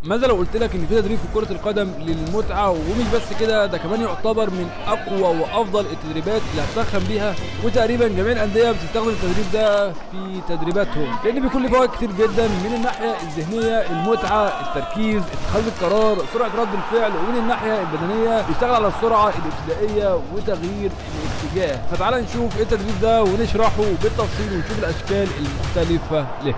ماذا لو قلت لك ان في تدريب في كرة القدم للمتعة ومش بس كده ده كمان يعتبر من اقوى وافضل التدريبات اللي هتسخن بيها وتقريبا جميع الاندية بتستخدم التدريب ده في تدريباتهم لان بيكون له فوائد كتير جدا من الناحية الذهنية المتعة التركيز اتخاذ القرار سرعة رد الفعل ومن الناحية البدنية بيشتغل على السرعة الابتدائية وتغيير الاتجاه فتعال نشوف ايه التدريب ده ونشرحه بالتفصيل ونشوف الاشكال المختلفة له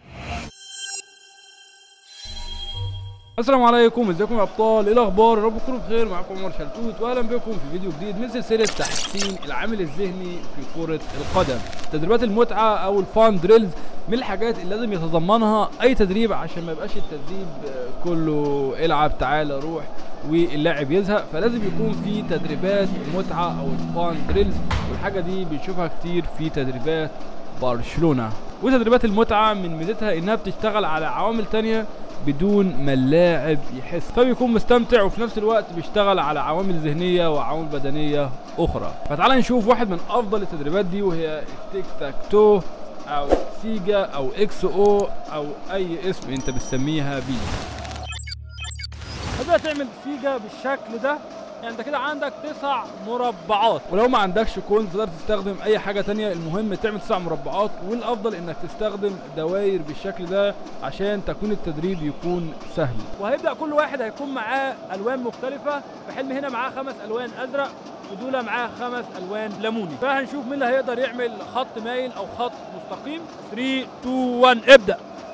السلام عليكم ازيكم يا ابطال ايه الاخبار يا رب تكونوا بخير معاكم عمر شلتوت واهلا بكم في فيديو جديد من سلسله تحسين العامل الذهني في كره القدم تدريبات المتعه او الفان دريلز من الحاجات اللي لازم يتضمنها اي تدريب عشان ما يبقاش التدريب كله العب تعالى روح واللاعب يزهق فلازم يكون في تدريبات متعه او الفان دريلز والحاجه دي بنشوفها كتير في تدريبات برشلونه وتدريبات المتعه من ميزتها انها بتشتغل على عوامل تانية بدون ما اللاعب يحس فبيكون مستمتع وفي نفس الوقت بيشتغل على عوامل ذهنيه وعوامل بدنيه اخرى فتعال نشوف واحد من افضل التدريبات دي وهي التيك تاك تو او سيجا او اكس او او اي اسم انت بتسميها بيه هتبدا تعمل سيجا بالشكل ده يعني انت كده عندك تسع مربعات ولو ما عندكش كون تقدر تستخدم اي حاجه تانية المهم تعمل تسع مربعات والافضل انك تستخدم دواير بالشكل ده عشان تكون التدريب يكون سهل وهيبدا كل واحد هيكون معاه الوان مختلفه فحلم هنا معاه خمس الوان ازرق ودول معاه خمس الوان ليموني فهنشوف مين اللي هيقدر يعمل خط مايل او خط مستقيم 3 2 1 ابدا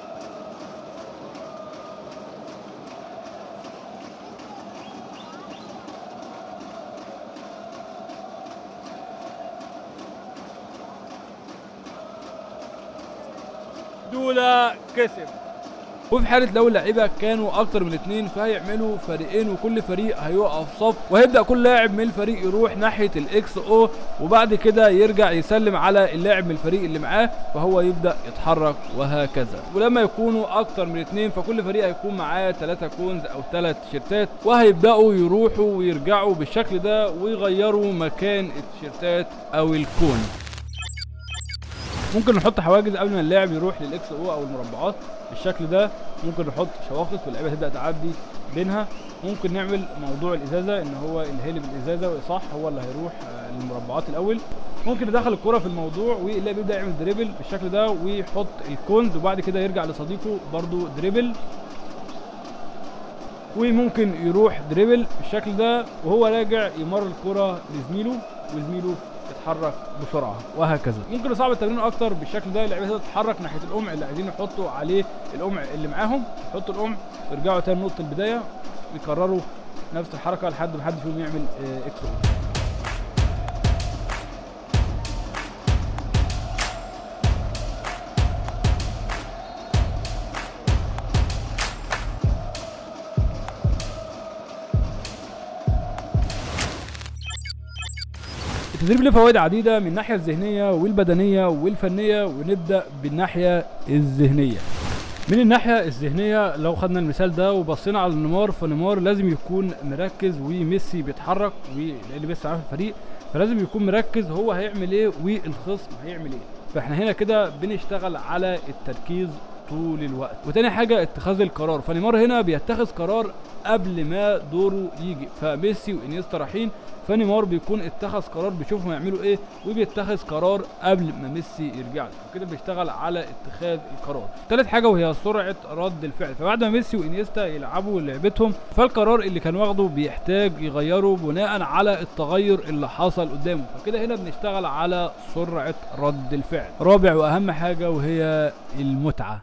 دولة كسب وفي حاله لو اللعيبه كانوا اكتر من اتنين فهيعملوا فريقين وكل فريق هيقف صف وهيبدا كل لاعب من الفريق يروح ناحيه الاكس او وبعد كده يرجع يسلم على اللاعب من الفريق اللي معاه فهو يبدا يتحرك وهكذا ولما يكونوا اكتر من اتنين فكل فريق هيكون معاه ثلاثة كونز او ثلاث تيشيرتات وهيبداوا يروحوا ويرجعوا بالشكل ده ويغيروا مكان التيشيرتات او الكونز ممكن نحط حواجز قبل ما اللاعب يروح للاكس او او المربعات بالشكل ده ممكن نحط شواخص واللعيبه تبدا تعدي بينها ممكن نعمل موضوع الازازه ان هو اللي هيلب الازازه صح هو اللي هيروح للمربعات الاول ممكن ندخل الكره في الموضوع واللاعب يبدا يعمل دريبل بالشكل ده ويحط الكونز وبعد كده يرجع لصديقه برده دريبل وممكن يروح دريبل بالشكل ده وهو راجع يمر الكره لزميله وزميله يتحرك بسرعه وهكذا ممكن نصعب التمرين اكتر بالشكل ده اللعيبه تتحرك ناحيه القمع اللي عايزين يحطوا عليه القمع اللي معاهم يحطوا القمع ويرجعوا تاني نقطه البدايه ويكرروا نفس الحركه لحد ما حد فيهم يعمل اكس او التدريب له فوائد عديده من الناحيه الذهنيه والبدنيه والفنيه ونبدا بالناحيه الذهنيه من الناحيه الذهنيه لو خدنا المثال ده وبصينا على نيمار فنيمار لازم يكون مركز وميسي بيتحرك ولان ميسي معاه في الفريق فلازم يكون مركز هو هيعمل ايه والخصم هيعمل ايه فاحنا هنا كده بنشتغل على التركيز طول الوقت وتاني حاجه اتخاذ القرار فنيمار هنا بيتخذ قرار قبل ما دوره يجي فميسي وانيستا رايحين فنيمار بيكون اتخذ قرار بيشوفهم يعملوا ايه وبيتخذ قرار قبل ما ميسي يرجع له فكده بيشتغل على اتخاذ القرار تالت حاجه وهي سرعه رد الفعل فبعد ما ميسي وانيستا يلعبوا لعبتهم فالقرار اللي كان واخده بيحتاج يغيره بناء على التغير اللي حصل قدامه فكده هنا بنشتغل على سرعه رد الفعل رابع واهم حاجه وهي المتعه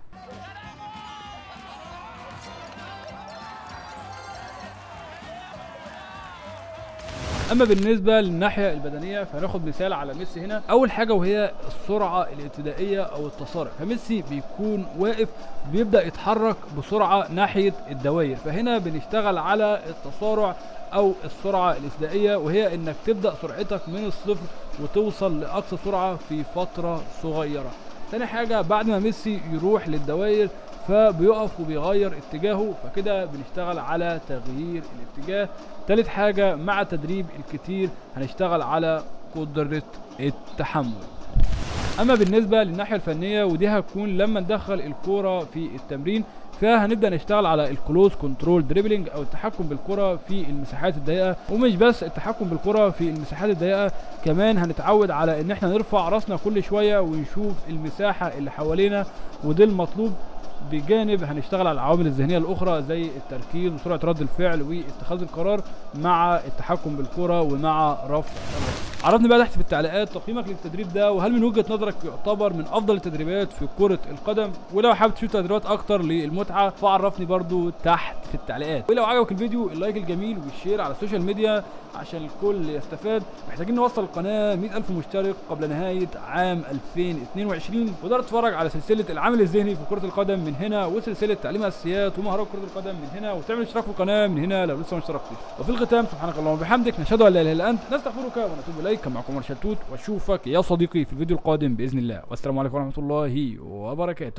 اما بالنسبه للناحيه البدنيه فهناخد مثال على ميسي هنا اول حاجه وهي السرعه الابتدائيه او التسارع فميسي بيكون واقف بيبدا يتحرك بسرعه ناحيه الدوائر فهنا بنشتغل على التسارع او السرعه الابتدائيه وهي انك تبدا سرعتك من الصفر وتوصل لاقصى سرعه في فتره صغيره تاني حاجه بعد ما ميسي يروح للدوائر فبيقف وبيغير اتجاهه فكده بنشتغل على تغيير الاتجاه تالت حاجة مع تدريب الكتير هنشتغل على قدرة التحمل اما بالنسبة للناحية الفنية ودي هتكون لما ندخل الكورة في التمرين فيها هنبدا نشتغل على الكلوز كنترول دريبلينج او التحكم بالكره في المساحات الضيقه ومش بس التحكم بالكره في المساحات الضيقه كمان هنتعود على ان احنا نرفع راسنا كل شويه ونشوف المساحه اللي حوالينا وده المطلوب بجانب هنشتغل على العوامل الذهنيه الاخرى زي التركيز وسرعه رد الفعل واتخاذ القرار مع التحكم بالكره ومع رفع الراس عرضني بقى تحت في التعليقات تقييمك للتدريب ده وهل من وجهه نظرك يعتبر من افضل التدريبات في كره القدم ولو حابب تشوف تدريبات اكتر للمتعه فعرفني برضو تحت في التعليقات ولو عجبك الفيديو اللايك الجميل والشير على السوشيال ميديا عشان الكل يستفاد محتاجين نوصل القناه 100000 مشترك قبل نهايه عام 2022 وتقدر تتفرج على سلسله العامل الذهني في كره القدم من هنا وسلسله تعليم اساسيات ومهارات كره القدم من هنا وتعمل اشتراك في القناه من هنا لو لسه ما اشتركتش وفي الختام سبحانك اللهم وبحمدك نشهد ان لا اله الا انت نستغفرك ونتوب اليك كان معكم عمر شلتوت واشوفك يا صديقي في الفيديو القادم باذن الله والسلام عليكم ورحمه الله وبركاته